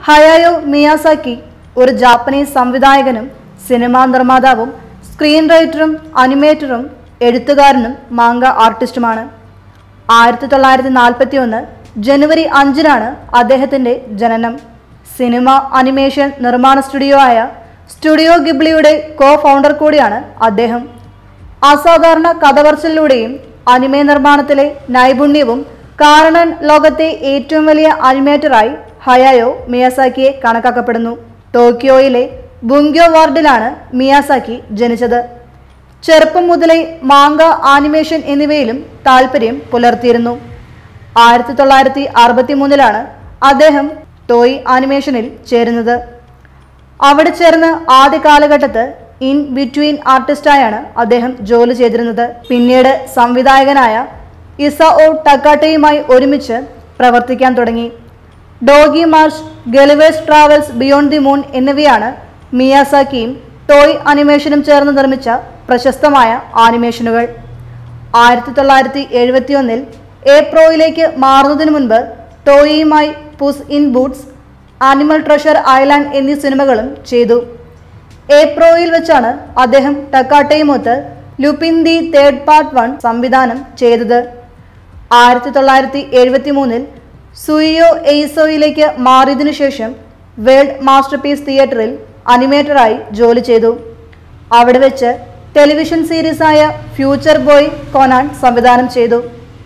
ഹയായോ Miyazaki ഒരു Japanese സംവിധായകനും സിനിമാ നിർമ്മാതാവും സ്ക്രീൻ റൈറ്ററും അനിമേറ്ററും എഴുത്തുകാരനും മാങ്ക ആർട്ടിസ്റ്റുമാണ് ആയിരത്തി തൊള്ളായിരത്തി നാൽപ്പത്തി ഒന്ന് ജനുവരി അഞ്ചിനാണ് അദ്ദേഹത്തിൻ്റെ ജനനം സിനിമ അനിമേഷൻ നിർമ്മാണ സ്റ്റുഡിയോ ആയ സ്റ്റുഡിയോ ഗിബ്ലിയുടെ കോ ഫൗണ്ടർ കൂടിയാണ് അദ്ദേഹം അസാധാരണ കഥപറച്ചിലൂടെയും അനിമേ നിർമ്മാണത്തിലെ നൈപുണ്യവും കാരണൻ ലോകത്തെ ഏറ്റവും വലിയ അനിമേറ്ററായി ഹയായോ മിയാസാക്കിയെ കണക്കാക്കപ്പെടുന്നു ടോക്കിയോയിലെ ബുങ്ക്യോ വാർഡിലാണ് മിയാസാക്കി ജനിച്ചത് ചെറുപ്പം മുതലേ മാങ്ക ആനിമേഷൻ എന്നിവയിലും താല്പര്യം പുലർത്തിയിരുന്നു ആയിരത്തി തൊള്ളായിരത്തി അറുപത്തി മൂന്നിലാണ് അദ്ദേഹം ടോയ് ആനിമേഷനിൽ ചേരുന്നത് അവിടെ ചേർന്ന് ആദ്യ കാലഘട്ടത്ത് ഇൻ ബിറ്റ്വീൻ ആർട്ടിസ്റ്റായാണ് അദ്ദേഹം ജോലി ചെയ്തിരുന്നത് പിന്നീട് സംവിധായകനായ ഇസഒ ടക്കാട്ടയുമായി ഒരുമിച്ച് പ്രവർത്തിക്കാൻ തുടങ്ങി doggie march Gulliver's travels beyond the moon എന്നിവയാണ് മിയാസാക്കിയും ടോയ് അനിമേഷനും ചേർന്ന് നിർമ്മിച്ച പ്രശസ്തമായ ആനിമേഷനുകൾ ആയിരത്തി തൊള്ളായിരത്തി എഴുപത്തിയൊന്നിൽ ഏപ്രോയിലേക്ക് മാറുന്നതിന് മുൻപ് ടോയിയുമായി puss in boots animal treasure island എന്നീ സിനിമകളും ചെയ്തു ഏപ്രോയിൽ വെച്ചാണ് അദ്ദേഹം ടക്കാട്ടയുമൊത്ത് Lupin the third part one സംവിധാനം ചെയ്തത് ആയിരത്തി തൊള്ളായിരത്തി എഴുപത്തി മൂന്നിൽ സുയിയോ എയ്സോയിലേക്ക് മാറിയതിനു ശേഷം വേൾഡ് മാസ്റ്റർപീസ് തിയേറ്ററിൽ അനിമേറ്ററായി ജോലി ചെയ്തു അവിടെ വെച്ച് ടെലിവിഷൻ സീരീസായ ഫ്യൂച്ചർ ബോയ് കൊനാൻ സംവിധാനം ചെയ്തു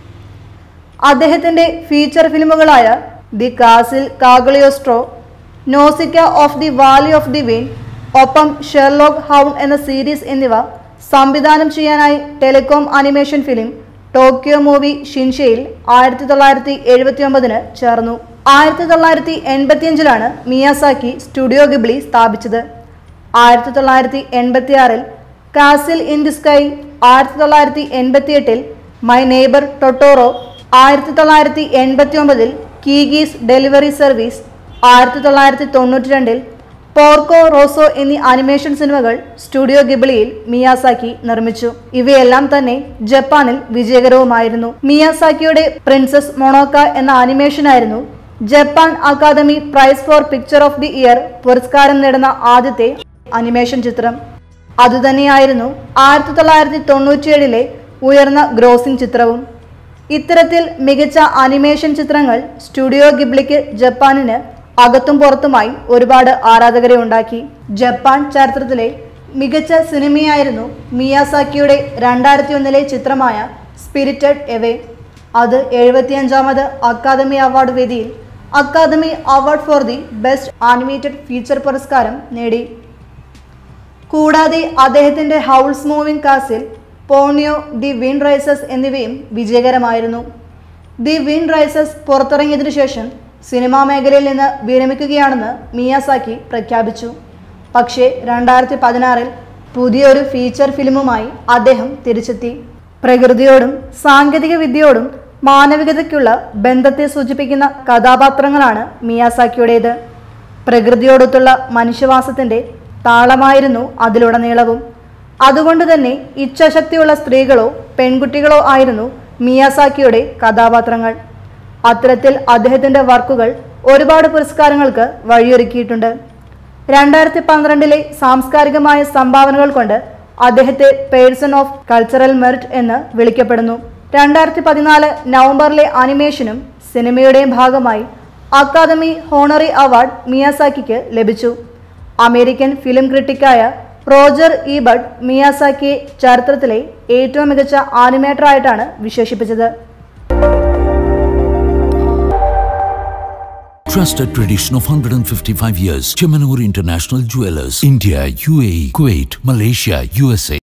അദ്ദേഹത്തിന്റെ ഫീച്ചർ ഫിലിമുകളായ the castle Cagliostro Nausicaa of the valley of the wind ഒപ്പം ഷെർലോക്ക് ഹൗൺ എന്ന സീരീസ് എന്നിവ സംവിധാനം ചെയ്യാനായി telecom animation film Tokyo movie ഷിൻഷയിൽ ആയിരത്തി തൊള്ളായിരത്തി എഴുപത്തി ഒമ്പതിന് ചേർന്നു ആയിരത്തി തൊള്ളായിരത്തി എൺപത്തിയഞ്ചിലാണ് മിയാസാക്കി സ്റ്റുഡിയോ ഗിബ്ലി സ്ഥാപിച്ചത് ആയിരത്തി തൊള്ളായിരത്തി എൺപത്തി ആറിൽ കാസിൽ ഇൻ ദി സ്കൈ ആയിരത്തി തൊള്ളായിരത്തി എൺപത്തി എട്ടിൽ മൈ നെയ്ബർ ടൊട്ടോറോ ആയിരത്തി തൊള്ളായിരത്തി എൺപത്തി ഒമ്പതിൽ കീഗീസ് ഡെലിവറി സർവീസ് ആയിരത്തി തൊള്ളായിരത്തി തൊണ്ണൂറ്റി രണ്ടിൽ പോർക്കോ റോസോ എന്നീ അനിമേഷൻ സിനിമകൾ സ്റ്റുഡിയോ ഗിബിളിയിൽ മിയാസാക്കി നിർമ്മിച്ചു ഇവയെല്ലാം തന്നെ ജപ്പാനിൽ വിജയകരവുമായിരുന്നു മിയാസാക്കിയുടെ പ്രിൻസസ് മൊണോക്ക എന്ന അനിമേഷനായിരുന്നു Japan academy prize for picture of the year പുരസ്കാരം നേടുന്ന ആദ്യത്തെ അനിമേഷൻ ചിത്രം അതുതന്നെയായിരുന്നു ആയിരത്തി തൊള്ളായിരത്തി തൊണ്ണൂറ്റിയേഴിലെ ഉയർന്ന ഗ്രോസിംഗ് ചിത്രവും ഇത്തരത്തിൽ മികച്ച അനിമേഷൻ ചിത്രങ്ങൾ സ്റ്റുഡിയോ ഗിബ്ലിക്ക് ജപ്പാനിന് അകത്തും പുറത്തുമായി ഒരുപാട് ആരാധകരെ ഉണ്ടാക്കി ജപ്പാൻ ചരിത്രത്തിലെ മികച്ച സിനിമയായിരുന്നു മിയാസാക്കിയുടെ രണ്ടായിരത്തി ഒന്നിലെ ചിത്രമായ സ്പിരിറ്റഡ് എവേ അത് എഴുപത്തിയഞ്ചാമത് അക്കാദമി അവാർഡ് വേദിയിൽ academy award for the best animated feature പുരസ്കാരം നേടി കൂടാതെ അദ്ദേഹത്തിന്റെ Howl's moving castle Ponyo the wind rises എന്നിവയും വിജയകരമായിരുന്നു ദി വിൻ റൈസസ് പുറത്തിറങ്ങിയതിനു ശേഷം സിനിമാ മേഖലയിൽ നിന്ന് വിരമിക്കുകയാണെന്ന് മിയാസാക്കി പ്രഖ്യാപിച്ചു പക്ഷേ രണ്ടായിരത്തി പതിനാറിൽ പുതിയൊരു ഫീച്ചർ ഫിലിമുമായി അദ്ദേഹം തിരിച്ചെത്തി പ്രകൃതിയോടും സാങ്കേതിക വിദ്യയോടും മാനവികതയ്ക്കുള്ള ബന്ധത്തെ സൂചിപ്പിക്കുന്ന കഥാപാത്രങ്ങളാണ് മിയാസാക്കിയുടേത് പ്രകൃതിയോടൊത്തുള്ള മനുഷ്യവാസത്തിന്റെ താളമായിരുന്നു അതിലുടനീളവും അതുകൊണ്ട് തന്നെ ഇച്ഛാശക്തിയുള്ള സ്ത്രീകളോ പെൺകുട്ടികളോ ആയിരുന്നു മിയാസാക്കിയുടെ കഥാപാത്രങ്ങൾ അത്തരത്തിൽ അദ്ദേഹത്തിന്റെ വർക്കുകൾ ഒരുപാട് പുരസ്കാരങ്ങൾക്ക് വഴിയൊരുക്കിയിട്ടുണ്ട് രണ്ടായിരത്തി പന്ത്രണ്ടിലെ സാംസ്കാരികമായ സംഭാവനകൾ കൊണ്ട് അദ്ദേഹത്തെ പേഴ്സൺ ഓഫ് കൾച്ചറൽ മെറിറ്റ് എന്ന് വിളിക്കപ്പെടുന്നു രണ്ടായിരത്തി പതിനാല് നവംബറിലെ അനിമേഷനും സിനിമയുടെയും ഭാഗമായി അക്കാദമി ഹോണറി അവാർഡ് മിയാസാക്കിക്ക് ലഭിച്ചു അമേരിക്കൻ ഫിലിം ക്രിട്ടിക്കായ റോജർ ഈബർട്ട് മിയാസാക്കിയെ ചരിത്രത്തിലെ ഏറ്റവും മികച്ച ആനിമേറ്ററായിട്ടാണ് വിശേഷിപ്പിച്ചത് Trusted tradition of 155 years. Chemanur International Jewelers. India, UAE, Kuwait, Malaysia, USA.